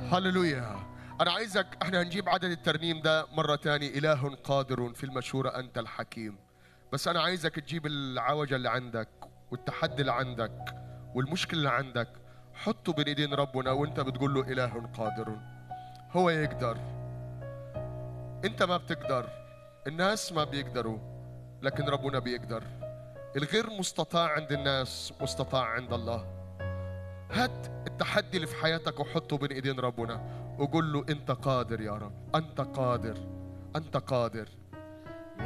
هللويا أنا عايزك احنا هنجيب عدد الترنيم ده مرة تاني إله قادر في المشورة أنت الحكيم بس أنا عايزك تجيب العوجة اللي عندك والتحدي اللي عندك والمشكلة اللي عندك حطه بين ايدين ربنا وانت بتقول له إله قادر هو يقدر انت ما بتقدر الناس ما بيقدروا لكن ربنا بيقدر الغير مستطاع عند الناس مستطاع عند الله هات التحدي اللي في حياتك وحطه بين ايدين ربنا وقول له انت قادر يا رب انت قادر انت قادر